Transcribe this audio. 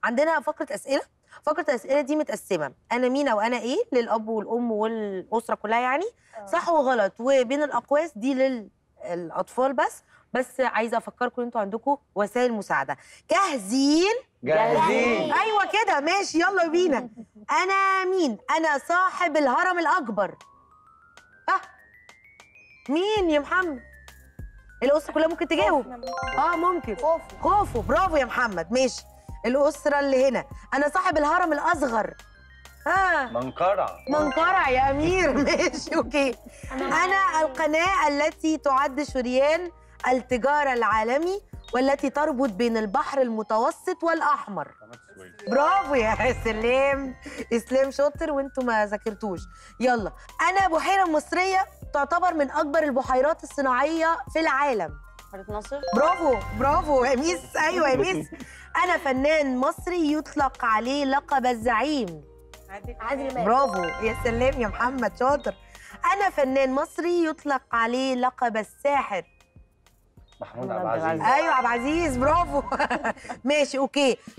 عندنا فقره اسئله فقره الاسئله دي متقسمه انا مين او انا ايه للاب والام والاسره كلها يعني صح وغلط وبين الاقواس دي للاطفال بس بس عايزه افكركم انتوا عندكم وسائل مساعده جاهزين جاهزين ايوه كده ماشي يلا بينا انا مين انا صاحب الهرم الاكبر اه مين يا محمد الاسره كلها ممكن تجاوب اه ممكن خوفو خوفو برافو يا محمد ماشي الاسره اللي هنا انا صاحب الهرم الاصغر اه منقرع منقرع يا امير ماشي اوكي انا القناه التي تعد شريان التجاره العالمي والتي تربط بين البحر المتوسط والاحمر برافو يا سلام اسلام شاطر وانتوا ما ذاكرتوش يلا انا بحيره مصريه تعتبر من اكبر البحيرات الصناعيه في العالم حضرتك ناصر برافو برافو يا ميس ايوه يا ميس انا فنان مصري يطلق عليه لقب الزعيم عادل امام برافو يا سلام يا محمد شاطر انا فنان مصري يطلق عليه لقب الساحر محمود عبد العزيز ايوه عبد العزيز برافو ماشي اوكي